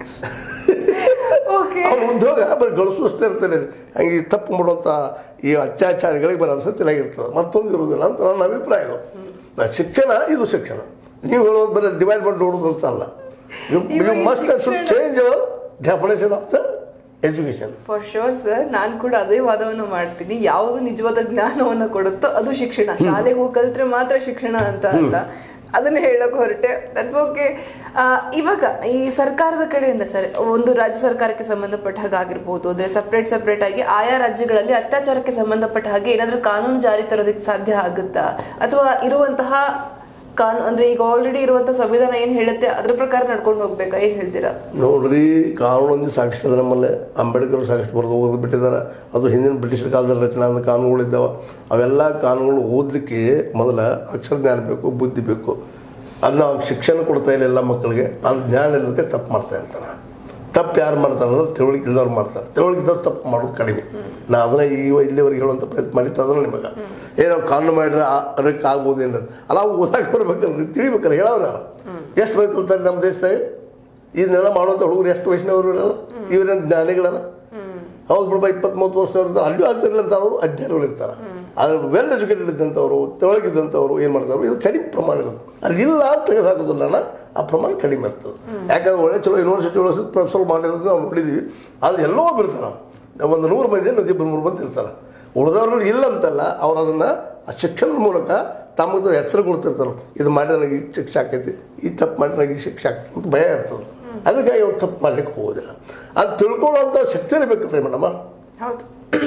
ಓಕೆ ಅವ್ನ ಉದ್ಯೋಗ ಬರೀ ಗಳಿಸುವಷ್ಟೇ ಇರ್ತಾರೆ ಹಂಗೆ ಈ ತಪ್ಪು ಮಾಡುವಂಥ ಈ ಅತ್ಯಾಚಾರಿಗಳಿಗೆ ಬರೋ ಅನ್ಸತ್ತಿಲಾಗಿರ್ತದೆ ಮತ್ತೊಂದು ಇರುವುದಿಲ್ಲ ಅಂತ ನನ್ನ ಅಭಿಪ್ರಾಯ ಇದು ನಾ ಶಿಕ್ಷಣ ಇದು ಶಿಕ್ಷಣ ನೀವು ಹೇಳೋದು ಬರೀ ಡಿವೈಡ್ ಮಾಡಿ ನೋಡೋದು ಅಂತ ಅಲ್ಲ ಯು ಇವಾಗ ಈ ಮಸ್ಟ್ ಶಿಕ್ಷಣ- change our definition of the education for sure sir ನಾನು ಕೂಡ ಅದೇ ವಾದವನ್ನು ಮಾಡ್ತೀನಿ ಯಾವುದು ನಿಜವಾದ ಜ್ಞಾನವನ್ನು ಕೊಡುತ್ತೋ ಅದು ಶಿಕ್ಷಣ ಶಾಲೆಗೆ ಹೋಗಿ ಕಲ್ತ್ರೆ ಮಾತ್ರ ಶಿಕ್ಷಣ ಅಂತ ಅಲ್ಲ ಅದನ್ನ ಹೇಳಕ್ ಹೊರಟೆ ದಟ್ಸ್ ಓಕೆ ಇವಾಗ ಈ ಸರ್ಕಾರದ ಕಡೆಯಿಂದ ಸರ್ ಒಂದು ರಾಜ್ಯ ಸರ್ಕಾರಕ್ಕೆ ಸಂಬಂಧಪಟ್ಟ ಹಾಗೆ ಆಗಿರ್ಬೋದು ಅಂದ್ರೆ ಸಪ್ರೇಟ್ ಸಪ್ರೇಟ್ ಆಗಿ ಆಯಾ ರಾಜ್ಯಗಳಲ್ಲಿ ಅತ್ಯಾಚಾರಕ್ಕೆ ಸಂಬಂಧಪಟ್ಟ ಹಾಗೆ ಏನಾದ್ರೂ ಕಾನೂನು ಜಾರಿ ತರೋದಕ್ಕೆ ಸಾಧ್ಯ ಆಗುತ್ತಾ ಅಥವಾ ಇರುವಂತಹ ಕಾನೂನು ಅಂದ್ರೆ ಈಗ ಆಲ್ರೆಡಿ ಇರುವಂತಹ ಸಂವಿಧಾನ ಏನ್ ಹೇಳುತ್ತೆ ಅದ್ರ ಪ್ರಕಾರ ನಡ್ಕೊಂಡು ಹೋಗ್ಬೇಕಾ ಏನ್ ಹೇಳ್ತೀರಾ ನೋಡ್ರಿ ಕಾನೂನೊಂದು ಸಾಕಷ್ಟು ಅದ ನಮ್ಮಲ್ಲಿ ಅಂಬೇಡ್ಕರ್ ಸಾಕಷ್ಟು ಬರೆದು ಓದಿ ಬಿಟ್ಟಿದ್ದಾರೆ ಅದು ಹಿಂದಿನ ಬ್ರಿಟಿಷರ ಕಾಲದಲ್ಲಿ ರಚನೆ ಆದ ಕಾನೂನುಗಳಿದ್ದಾವೆ ಅವೆಲ್ಲ ಕಾನೂನುಗಳು ಓದಲಿಕ್ಕೆ ಮೊದಲ ಅಕ್ಷರ ಜ್ಞಾನ ಬೇಕು ಬುದ್ಧಿ ಬೇಕು ಅದನ್ನ ಅವ್ರಿಗೆ ಶಿಕ್ಷಣ ಕೊಡ್ತಾ ಇಲ್ಲ ಎಲ್ಲ ಮಕ್ಕಳಿಗೆ ಅದು ಜ್ಞಾನ ಇಲ್ಲದಕ್ಕೆ ತಪ್ಪು ಮಾಡ್ತಾ ಇರ್ತಾನೆ ತಪ್ಪು ಯಾರು ಮಾಡ್ತಾರೆ ಅಂದ್ರೆ ತಿಳುವಳಿಕೆ ಇಲ್ದವ್ರು ಮಾಡ್ತಾರೆ ತಿಳುವಳಿಕೆ ಇದ್ದವ್ರು ತಪ್ಪು ಮಾಡೋದು ಕಡಿಮೆ ನಾ ಅದನ್ನ ಈಗ ಇಲ್ಲಿವರೆಗೆ ಹೇಳುವಂಥ ಪ್ರಯತ್ನ ಮಾಡಿತ್ತು ಅದನ್ನ ನಿಮಗೆ ಏನೋ ಕಾನೂನು ಮಾಡಿದ್ರೆ ಆ- ಅದಕ್ಕೆ ಆಗ್ಬೋದು ಏನದು ಅಲ್ಲ ಅವು ಓದಕ್ಕೆ ಬರ್ಬೇಕಲ್ರಿ ತಿಳಿಬೇಕಲ್ಲ ಹೇಳೋರು ಯಾರು ಎಷ್ಟು ಬೇಕು ಅಂತಾರೆ ನಮ್ಮ ದೇಶದಾಗ ಇದನ್ನೆಲ್ಲ ಮಾಡುವಂಥ ಹುಡುಗರು ಎಷ್ಟು ವಯಸ್ಸಿನವರು ಇರಲ್ಲ ಇವರೇನು ಜ್ಞಾನಿಗಳಲ್ಲ ಹೌದು ಬಿಡಪ್ಪ ಇಪ್ಪತ್ಮೂವತ್ತು ವರ್ಷದವ್ರು ಇರ್ತಾರೆ ಅಲ್ಲೂ ಆಗ್ತಿರಲಿಲ್ಲ ಅಂತ ಅವರು ಅಜ್ಞಾನಿಗಳು ಇರ್ತಾರೆ ಆದರೆ ವೆಲ್ ಎಜುಕೇಟೆಡ್ ಇದ್ದಂಥವ್ರು ತೆಳಗಿದ್ದಂಥವ್ರು ಏನು ಮಾಡ್ತಾರೆ ಇದು ಕಡಿಮೆ ಪ್ರಮಾಣ ಇರೋದು ಅಲ್ಲಿ ಇಲ್ಲ ಅಂತ ತೆಗೆದಾಕೋದಿಲ್ಲ ಅಣ್ಣ ಆ ಪ್ರಮಾಣ ಕಡಿಮೆ ಇರ್ತದೆ ಯಾಕಂದ್ರೆ ಒಳ್ಳೆ ಚಲೋ ಯೂನಿವರ್ಸಿಟಿ ಒಳಗೆ ಪ್ರೊಫೆಸರ್ ಮಾಡಿರೋದು ನಾವು ನೋಡಿದ್ದೀವಿ ಆದರೆ ಎಲ್ಲೋ ಬಿರ್ತಾರೆ ನಾವು ಒಂದು ನೂರು ಮಂದಿ ಒಂದು ಇಬ್ಬರು ಮೂರು ಮಂದಿ ಇರ್ತಾರೆ ಉಳಿದವರು ಇಲ್ಲ ಅಂತಲ್ಲ ಅವ್ರು ಅದನ್ನು ಆ ಶಿಕ್ಷಣದ ಮೂಲಕ ತಮ್ಮದು ಹೆಸರು ಕೊಡ್ತಿರ್ತಾರೆ ಇದು ಮಾಡಿ ನನಗೆ ಈ ಶಿಕ್ಷೆ ಆಕೈತಿ ಈ ತಪ್ಪು ಮಾಡಿ ನನಗೆ ಈ ಶಿಕ್ಷೆ ಆಗ್ತೈತಿ ಅಂತ ಭಯ ಇರ್ತದೆ ಅದಕ್ಕಾಗಿ ಅವ್ರು ತಪ್ಪು ಮಾಡ್ಲಿಕ್ಕೆ ಹೋಗೋದಿಲ್ಲ ಅದು ತಿಳ್ಕೊಳ್ಳೋಂಥ ಶಕ್ತಿ ಇರಬೇಕಲ್ರಿ ಮೇಡಮ ಹೌದು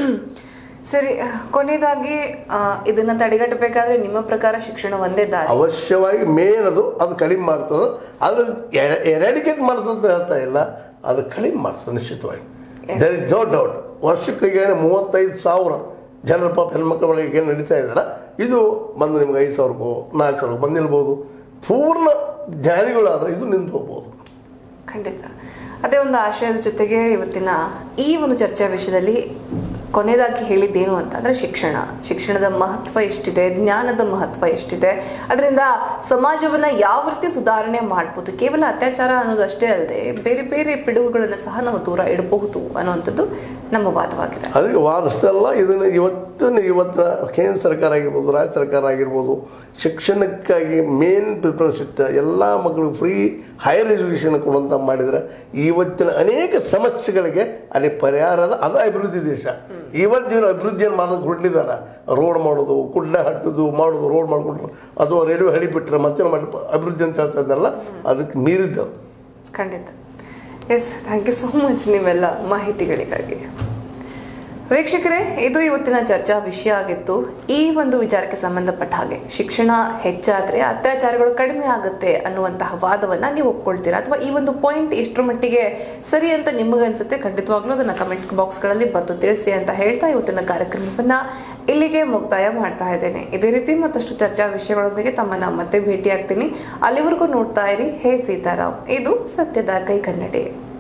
ಸರಿ ಕೊನೆಯದಾಗಿ ಆ, ಇದನ್ನ ತಡೆಗಟ್ಟಬೇಕಾದ್ರೆ ನಿಮ್ಮ ಪ್ರಕಾರ ಶಿಕ್ಷಣ ಒಂದೇ ದಾರಿ ಅವಶ್ಯವಾಗಿ ಮೇನ್ ಅದು ಅದು ಕಡಿಮೆ ಮಾಡ್ತದೆ ಅದು ಎರಾಡಿಕೇಟ್ ಮಾಡ್ತದೆ ಅಂತ ಹೇಳ್ತಾ ಇಲ್ಲ ಅದು ಕಡಿಮೆ ಮಾಡ್ತದೆ ನಿಶ್ಚಿತವಾಗಿ ದರ್ ಇಸ್ ನೋ ಡೌಟ್ ವರ್ಷಕ್ಕೆ ಏನು ಮೂವತ್ತೈದು ಸಾವಿರ ಜನರ ಪಾಪ ಹೆಣ್ಮಕ್ಳ ಮನೆಗೆ ಏನು ನಡೀತಾ ಇದ್ದಾರೆ ಇದು ಬಂದು ನಿಮ್ಗೆ ಐದು ಸಾವಿರಕ್ಕೋ ನಾಲ್ಕು ಸಾವಿರಕ್ಕೋ ಬಂದಿರ್ಬೋದು ಪೂರ್ಣ ಜ್ಞಾನಿಗಳಾದರೆ ಇದು ನಿಂತು ಹೋಗ್ಬೋದು ಖಂಡಿತ ಅದೇ ಒಂದು ಆಶಯದ ಜೊತೆಗೆ ಇವತ್ತಿನ ಈ ಒಂದು ಚರ್ಚಾ ವಿಷಯದಲ್ಲಿ ಕೊನೆಯದಾಗಿ ಹೇಳಿದ್ದೇನು ಅಂತಂದ್ರೆ ಶಿಕ್ಷಣ ಶಿಕ್ಷಣದ ಮಹತ್ವ ಎಷ್ಟಿದೆ ಜ್ಞಾನದ ಮಹತ್ವ ಎಷ್ಟಿದೆ ಅದರಿಂದ ಸಮಾಜವನ್ನ ಯಾವ ರೀತಿ ಸುಧಾರಣೆ ಮಾಡ್ಬೋದು ಕೇವಲ ಅತ್ಯಾಚಾರ ಅನ್ನೋದಷ್ಟೇ ಅಲ್ಲದೆ ಬೇರೆ ಬೇರೆ ಪಿಡುಗುಗಳನ್ನು ಸಹ ನಾವು ದೂರ ಇಡಬಹುದು ಅನ್ನುವಂಥದ್ದು ನಮ್ಮ ವಾದವಾಗಿದೆ ಅದಕ್ಕೆ ವಾದಷ್ಟಲ್ಲ ಇದನ್ನು ಇವತ್ತಿನ ಇವತ್ತಿನ ಕೇಂದ್ರ ಸರ್ಕಾರ ಆಗಿರ್ಬೋದು ರಾಜ್ಯ ಸರ್ಕಾರ ಆಗಿರ್ಬೋದು ಶಿಕ್ಷಣಕ್ಕಾಗಿ ಮೇನ್ ಪ್ರಿಫರೆನ್ಸ್ ಇಟ್ಟ ಎಲ್ಲ ಮಕ್ಕಳಿಗೆ ಫ್ರೀ ಹೈಯರ್ ಎಜುಕೇಷನ್ ಕೊಡುವಂತ ಮಾಡಿದರೆ ಇವತ್ತಿನ ಅನೇಕ ಸಮಸ್ಯೆಗಳಿಗೆ ಅಲ್ಲಿ ಪರಿಹಾರದ ಅದು ಅಭಿವೃದ್ಧಿ ದೇಶ ಇವತ್ತಿನ ಅಭಿವೃದ್ಧಿಯನ್ನು ಮಾಡೋದು ಹೊರಟಿದ್ದಾರೆ ರೋಡ್ ಮಾಡೋದು ಕುಡ್ಡ ಹಟ್ಟೋದು ಮಾಡೋದು ರೋಡ್ ಮಾಡ್ಕೊಂಡ್ರು ಅಥವಾ ರೈಲ್ವೆ ಹಳಿ ಬಿಟ್ಟರೆ ಮತ್ತೆ ಮಾಡಿ ಅಭಿವೃದ್ಧಿ ಅಂತ ಹೇಳ್ತಾ ಇದ್ದಾರಲ್ಲ ಅದಕ್ಕೆ ಮೀರಿದ್ದದು ಖಂಡಿತ yes thank you so much ನೀವೆಲ್ಲ ಮಾಹಿತಿಗಳಿಗಾಗಿ ವೀಕ್ಷಕರೇ ಇದು ಇವತ್ತಿನ ಚರ್ಚಾ ವಿಷಯ ಆಗಿತ್ತು ಈ ಒಂದು ವಿಚಾರಕ್ಕೆ ಸಂಬಂಧಪಟ್ಟ ಹಾಗೆ ಶಿಕ್ಷಣ ಹೆಚ್ಚಾದ್ರೆ ಅತ್ಯಾಚಾರಗಳು ಕಡಿಮೆ ಆಗುತ್ತೆ ಅನ್ನುವಂತಹ ವಾದವನ್ನ ನೀವು ಒಪ್ಕೊಳ್ತೀರಾ ಅಥವಾ ಈ ಒಂದು ಪಾಯಿಂಟ್ ಇಷ್ಟರ ಮಟ್ಟಿಗೆ ಸರಿ ಅಂತ ನಿಮಗನ್ಸುತ್ತೆ ಖಂಡಿತವಾಗ್ಲೂ ಅದನ್ನ ಕಮೆಂಟ್ ಬಾಕ್ಸ್ಗಳಲ್ಲಿ ಬರೆದು ತಿಳಿಸಿ ಅಂತ ಹೇಳ್ತಾ ಇವತ್ತಿನ ಕಾರ್ಯಕ್ರಮವನ್ನ ಇಲ್ಲಿಗೆ ಮುಕ್ತಾಯ ಮಾಡ್ತಾ ಇದ್ದೇನೆ ಇದೇ ರೀತಿ ಮತ್ತಷ್ಟು ಚರ್ಚಾ ವಿಷಯಗಳೊಂದಿಗೆ ತಮ್ಮನ್ನ ಮತ್ತೆ ಭೇಟಿ ಆಗ್ತೀನಿ ಅಲ್ಲಿವರೆಗೂ ನೋಡ್ತಾ ಇರಿ ಹೇ ಸೀತಾರಾಮ್ ಇದು ಸತ್ಯದ ಕೈ ಕನ್ನಡಿ